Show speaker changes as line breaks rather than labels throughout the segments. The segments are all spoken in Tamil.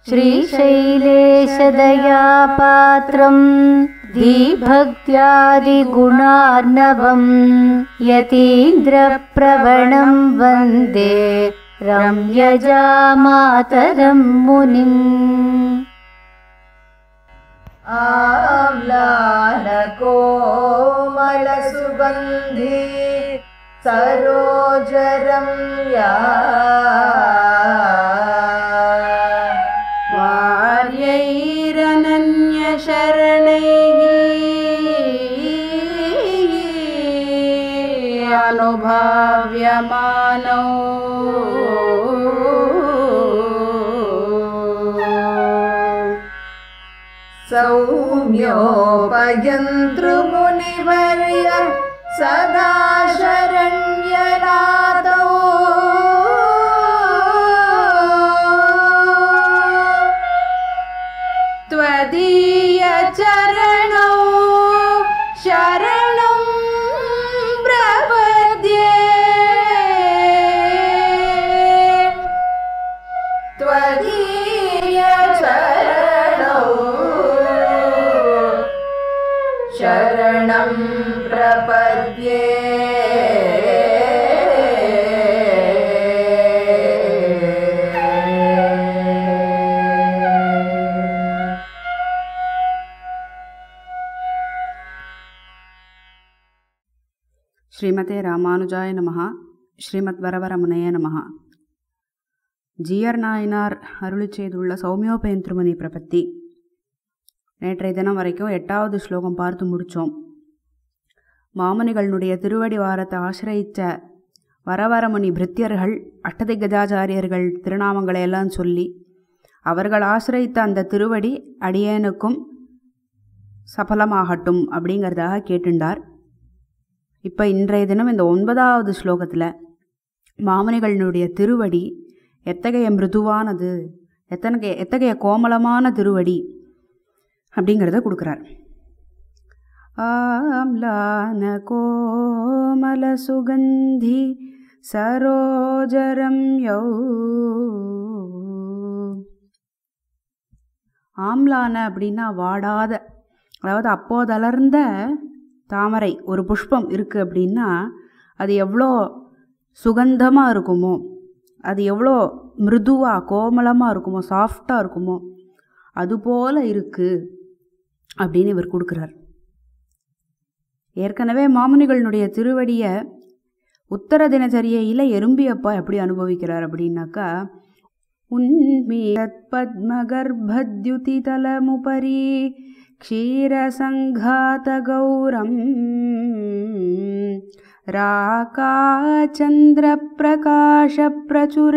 श्रीशैलेशदयापात्रम् दीभक्त्यादिगुणार्णवम् यतीन्द्रप्रवणं वन्दे रम्यजामातरं मुनिम्
आम्लानकोमलसुगन्धि सरोजरं या वार्यैरनन्यशरणैः अनुभाव्यमानौ सौम्योपयन्तृमुनिवर्य सदा शरण्यनादौ त्वदीयचरणौ शरणं प्रपद्ये त्वदीयचरणौ शरणं प्रपद्ये
ஸ்ரீமதே ராமானுஜாய நமஹ ஸ்ரீமத் வரவரமுனைய நமஹ ஜிஆர் நாயனார் அருளி செய்துள்ள சௌமியோபயன் திருமணி பிரபத்தி நேற்றைய தினம் வரைக்கும் எட்டாவது ஸ்லோகம் பார்த்து முடித்தோம் மாமுனிகளுடைய திருவடி வாரத்தை ஆசிரயித்த வரவரமுனி பிரித்தியர்கள் அட்டதிகஜாச்சாரியர்கள் திருநாமங்களை எல்லாம் சொல்லி அவர்கள் ஆசிரயித்த அந்த திருவடி அடியேனுக்கும் சஃலமாகட்டும் அப்படிங்கிறதாக கேட்டுண்டார் இப்போ இன்றைய தினம் இந்த ஒன்பதாவது ஸ்லோகத்தில் மாமனிகளினுடைய திருவடி எத்தகைய மிருதுவானது எத்தகைய எத்தகைய கோமலமான திருவடி அப்படிங்கிறத கொடுக்குறார் ஆம்லான கோமல சுகந்தி சரோஜரம் யௌ ஆம்லான அப்படின்னா வாடாத அதாவது அப்போதலர்ந்த தாமரை ஒரு புஷ்பம் இருக்குது அப்படின்னா அது எவ்வளோ சுகந்தமாக இருக்குமோ அது எவ்வளோ மிருதுவாக கோமலமாக இருக்குமோ சாஃப்டாக இருக்குமோ அதுபோல் இருக்குது அப்படின்னு இவர் கொடுக்குறார் ஏற்கனவே மாமுனிகளினுடைய திருவடியை உத்தர தினச்சரியையில் எறும்பியப்பா எப்படி அனுபவிக்கிறார் அப்படின்னாக்கா உன்மீத் பத்மகர்பத்யுதிதலமுபரி क्षीरसङ्घातगौरम् राकाचन्द्रप्रकाशप्रचुर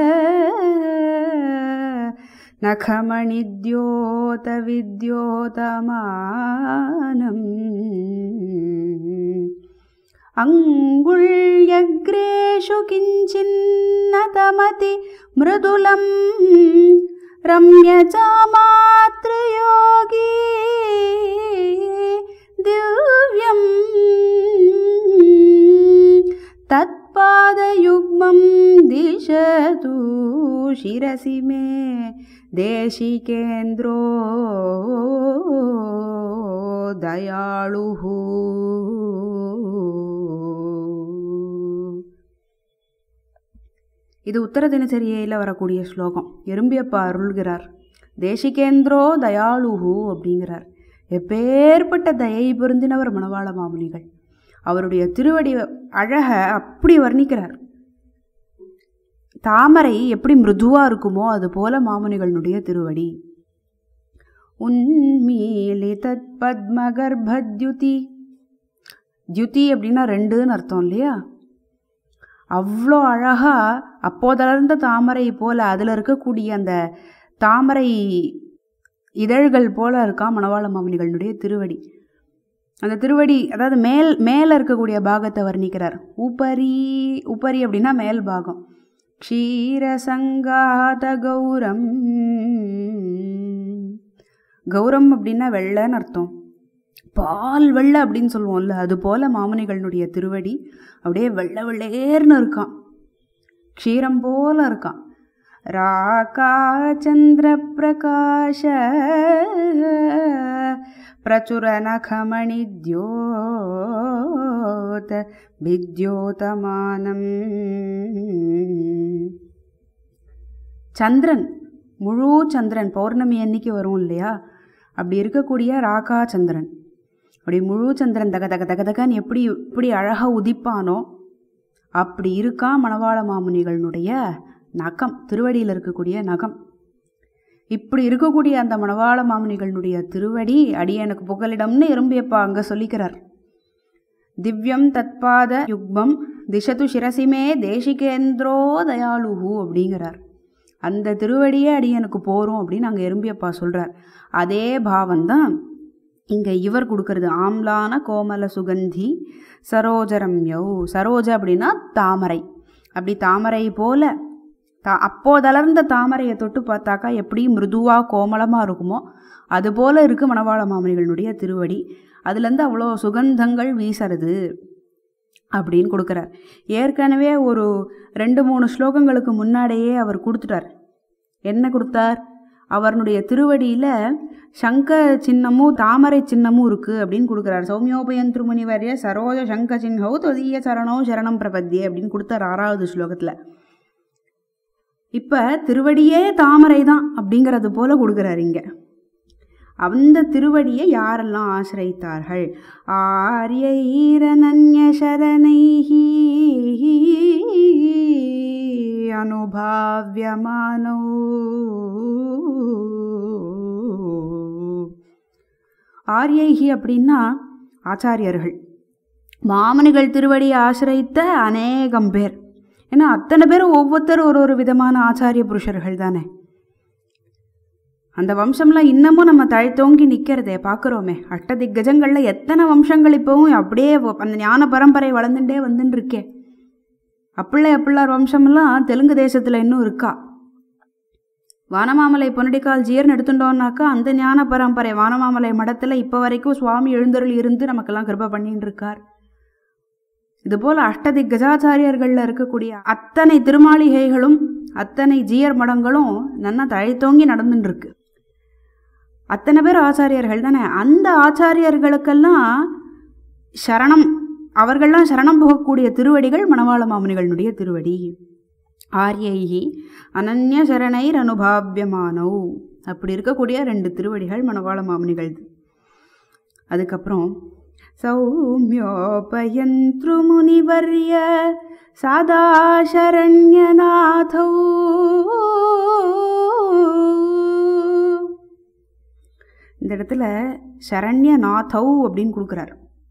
नखमणिद्योतविद्योतमानम् अङ्गुल्यग्रेषु किञ्चिन्नतमति मृदुलं रम्यचामातृयोगी दिव्यं तत्पादयुग्मं दिशतु शिरसि मे देशिकेन्द्रो दयाळुः இது உத்தர தினச்சரியையில் வரக்கூடிய ஸ்லோகம் எறும்பியப்பா அருள்கிறார் தேசிகேந்திரோ தயாளுஹு அப்படிங்கிறார் எப்பேற்பட்ட தயை பொருந்தினவர் மணவாள மாமுனிகள் அவருடைய திருவடி அழக அப்படி வர்ணிக்கிறார் தாமரை எப்படி மிருதுவாக இருக்குமோ அது போல மாமுனிகளுடைய திருவடி உன்மீலி தத் பத்மகர்பத்யுதி தியுதி அப்படின்னா ரெண்டுன்னு அர்த்தம் இல்லையா அவ்வளோ அழகாக அப்போதளர்ந்த தாமரை போல் அதில் இருக்கக்கூடிய அந்த தாமரை இதழ்கள் போல இருக்கா மணவாள மாமனிகளுடைய திருவடி அந்த திருவடி அதாவது மேல் மேலே இருக்கக்கூடிய பாகத்தை வர்ணிக்கிறார் உபரி உபரி அப்படின்னா மேல் பாகம் க்ஷீரசங்காத கௌரம் கௌரம் அப்படின்னா வெள்ளைன்னு அர்த்தம் பால் வெள்ளை அப்படின்னு சொல்லுவோம்ல அது போல் மாமனிகளுடைய திருவடி அப்படியே வெள்ளை வெள்ளேர்னு இருக்கான் க்ஷீரம் போல இருக்கான் राकाचन्द्रप्रकाश प्रचुरनखमणिद्योत भिद्योतमानम् சந்திரன் முழு சந்திரன் பௌர்ணமி அன்னைக்கு வரும் இல்லையா அப்படி இருக்கக்கூடிய ராகா சந்திரன் அப்படி முழு சந்திரன் தக தக தக தகன்னு எப்படி எப்படி அழகாக உதிப்பானோ அப்படி இருக்கா மணவாள மாமுனிகளுடைய நகம் திருவடியில் இருக்கக்கூடிய நகம் இப்படி இருக்கக்கூடிய அந்த மணவாள மாமுனிகளுடைய திருவடி அடியனுக்கு புகலிடம்னு எறும்பியப்பா அங்கே சொல்லிக்கிறார் திவ்யம் தத்பாத யுக்மம் திசது சிரசிமே தேசிகேந்திரோ தயாளுஹு அப்படிங்கிறார் அந்த திருவடியே அடியனுக்கு போகிறோம் அப்படின்னு அங்கே எறும்பியப்பா சொல்கிறார் அதே பாவம்தான் இங்கே இவர் கொடுக்கறது ஆம்லான கோமல சுகந்தி சரோஜரம் யௌ சரோஜ அப்படின்னா தாமரை அப்படி தாமரை போல தா அப்போதளர்ந்த தாமரையை தொட்டு பார்த்தாக்கா எப்படி மிருதுவாக கோமலமாக இருக்குமோ அதுபோல் இருக்குது மணவாள மாமனிகளுடைய திருவடி அதுலேருந்து அவ்வளோ சுகந்தங்கள் வீசுறது அப்படின்னு கொடுக்குறார் ஏற்கனவே ஒரு ரெண்டு மூணு ஸ்லோகங்களுக்கு முன்னாடியே அவர் கொடுத்துட்டார் என்ன கொடுத்தார் அவருடைய திருவடியில் சங்க சின்னமும் தாமரை சின்னமும் இருக்குது அப்படின்னு கொடுக்குறார் சௌமியோபயன் திருமுனிவரிய சரோஜ சங்க சின்னோ தொதிய சரணோ சரணம் பிரபத்தியே அப்படின்னு கொடுத்தார் ஆறாவது ஸ்லோகத்தில் இப்போ திருவடியே தாமரை தான் அப்படிங்கிறது போல கொடுக்குறாரு இங்கே அந்த திருவடியை யாரெல்லாம் ஆசிரித்தார்கள் ஆரியைரனன்ய சரணைஹி அனுபாவியமானோ ஆரியைகி அப்படின்னா ஆச்சாரியர்கள் மாமனிகள் திருவடியை ஆசிரித்த அநேகம் பேர் ஏன்னா அத்தனை பேரும் ஒவ்வொருத்தரும் ஒரு ஒரு விதமான ஆச்சாரிய புருஷர்கள் தானே அந்த வம்சம்லாம் இன்னமும் நம்ம தழைத்தோங்கி நிற்கிறதே பார்க்குறோமே அஷ்ட திக்கஜங்களில் எத்தனை வம்சங்கள் இப்போவும் அப்படியே அந்த ஞான பரம்பரை வளர்ந்துட்டே வந்துன்னு இருக்கே அப்பிள்ளை அப்பிள்ளார் வம்சம்லாம் தெலுங்கு தேசத்தில் இன்னும் இருக்கா வானமாமலை பொன்னடிக்கால் ஜீர்னு எடுத்துட்டோம்னாக்கா அந்த ஞான பரம்பரை வானமாமலை மடத்தில் இப்போ வரைக்கும் சுவாமி எழுந்தருள் இருந்து நமக்கெல்லாம் கிருப பண்ணின்னு இருக்கார் இதுபோல் அஷ்டதி கஜாச்சாரியர்களில் இருக்கக்கூடிய அத்தனை திருமாளிகைகளும் அத்தனை ஜீயர் மடங்களும் நன்னா தழைத்தோங்கி நடந்துட்டு இருக்கு அத்தனை பேர் ஆச்சாரியர்கள் தானே அந்த ஆச்சாரியர்களுக்கெல்லாம் சரணம் அவர்கள்லாம் சரணம் போகக்கூடிய திருவடிகள் மணவாள மாமுனிகளுடைய திருவடி ஆரியைகி அனன்ய சரணைர் அனுபாவியமானோ அப்படி இருக்கக்கூடிய ரெண்டு திருவடிகள் மணவாள மாமுனிகள் அதுக்கப்புறம் சௌமியோபயந்த்ருமுனிவர்ய சதா சரண்யநாதௌ இந்த இடத்துல சரண்யநாதௌ அப்படின்னு கொடுக்குறார்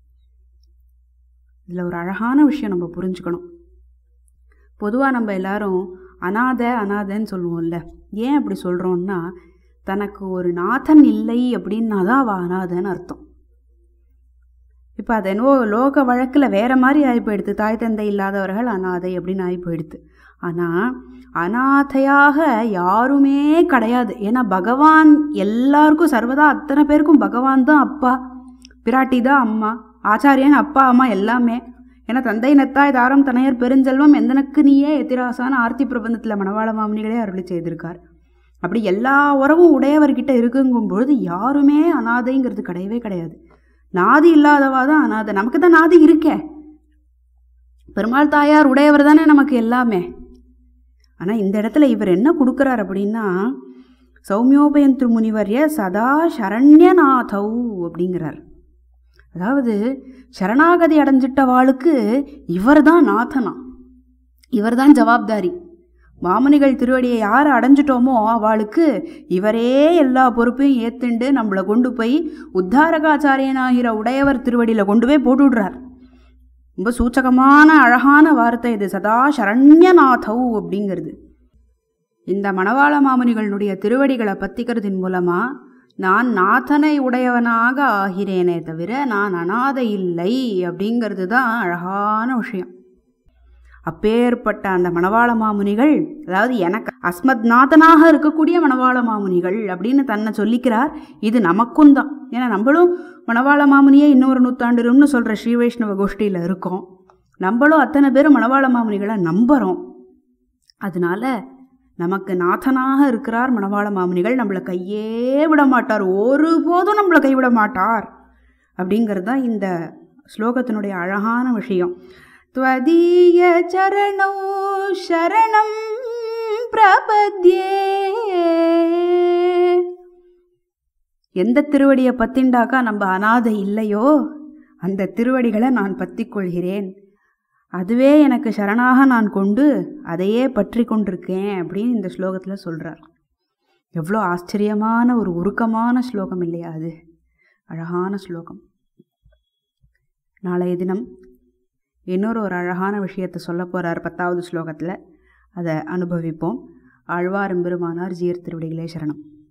இதில் ஒரு அழகான விஷயம் நம்ம புரிஞ்சுக்கணும் பொதுவாக நம்ம எல்லாரும் அனாத அனாதைன்னு சொல்லுவோம்ல ஏன் அப்படி சொல்கிறோம்னா தனக்கு ஒரு நாதன் இல்லை அப்படின்னா தான் அவள் அனாதைன்னு அர்த்தம் இப்போ அது என்னவோ லோக வழக்கில் வேறு மாதிரி ஆகி போயிடுது தாய் தந்தை இல்லாதவர்கள் அனாதை அப்படின்னு ஆகி போயிடுது ஆனால் அனாதையாக யாருமே கிடையாது ஏன்னா பகவான் எல்லாருக்கும் சர்வதா அத்தனை பேருக்கும் பகவான் தான் அப்பா பிராட்டி தான் அம்மா ஆச்சாரியன் அப்பா அம்மா எல்லாமே ஏன்னா தந்தை நெத்தாய் தாரம் தனையர் பெருஞ்செல்வம் எந்தனக்கு நீயே எத்திராசான ஆர்த்தி பிரபந்தத்தில் மணவாள மாமனிகளே அருளி செய்திருக்கார் அப்படி எல்லா உறவும் உடையவர்கிட்ட இருக்குங்கும் பொழுது யாருமே அனாதைங்கிறது கிடையவே கிடையாது நாதி இல்லாதவா தான் அனாதை நமக்கு தான் நாதி இருக்கே பெருமாள் தாயார் உடையவர் தானே நமக்கு எல்லாமே ஆனால் இந்த இடத்துல இவர் என்ன கொடுக்குறார் அப்படின்னா சௌமியோபயன் திருமுனிவர்ய சதா சரண்யநாதௌ அப்படிங்கிறார் அதாவது சரணாகதி அடைஞ்சிட்ட வாளுக்கு இவர் தான் நாதனா இவர் தான் ஜவாப்தாரி மாமுனிகள் திருவடியை யார் அடைஞ்சிட்டோமோ அவளுக்கு இவரே எல்லா பொறுப்பையும் ஏத்துண்டு நம்மளை கொண்டு போய் உத்தாரகாச்சாரியனாகிற உடையவர் திருவடியில் கொண்டு போய் போட்டு விடுறார் ரொம்ப சூச்சகமான அழகான வார்த்தை இது சதா சரண்யநாதௌ அப்படிங்கிறது இந்த மணவாள மாமுனிகளுடைய திருவடிகளை பத்திக்கிறதின் மூலமாக நான் நாதனை உடையவனாக ஆகிறேனே தவிர நான் அனாதை இல்லை அப்படிங்கிறது தான் அழகான விஷயம் அப்பேற்பட்ட அந்த மணவாள மாமுனிகள் அதாவது எனக்கு அஸ்மத் நாதனாக இருக்கக்கூடிய மணவாள மாமுனிகள் அப்படின்னு தன்னை சொல்லிக்கிறார் இது நமக்கும் தான் ஏன்னா நம்மளும் மணவாள மாமுனியே இன்னொரு நூற்றாண்டுரும்னு சொல்கிற ஸ்ரீ வைஷ்ணவ கோஷ்டியில் இருக்கோம் நம்மளும் அத்தனை பேரும் மணவாள மாமுனிகளை நம்புகிறோம் அதனால நமக்கு நாதனாக இருக்கிறார் மணவாள மாமுனிகள் நம்மளை கையே விட மாட்டார் ஒருபோதும் நம்மளை கைவிட மாட்டார் அப்படிங்கிறது தான் இந்த ஸ்லோகத்தினுடைய அழகான விஷயம் त्वदीय चरणौ शरणं பிரபத்யே எந்த திருவடியை பத்திண்டாக்கா நம்ம அனாதை இல்லையோ அந்த திருவடிகளை நான் பற்றி கொள்கிறேன் அதுவே எனக்கு சரணாக நான் கொண்டு அதையே பற்றி கொண்டிருக்கேன் அப்படின்னு இந்த ஸ்லோகத்தில் சொல்கிறார் எவ்வளோ ஆச்சரியமான ஒரு உருக்கமான ஸ்லோகம் இல்லையா அது அழகான ஸ்லோகம் நாளைய தினம் இன்னொரு ஒரு அழகான விஷயத்தை சொல்ல போகிறார் பத்தாவது ஸ்லோகத்தில் அதை அனுபவிப்போம் ஆழ்வார் எம்பெருமானார் ஜீர் திருவடிகளே சரணம்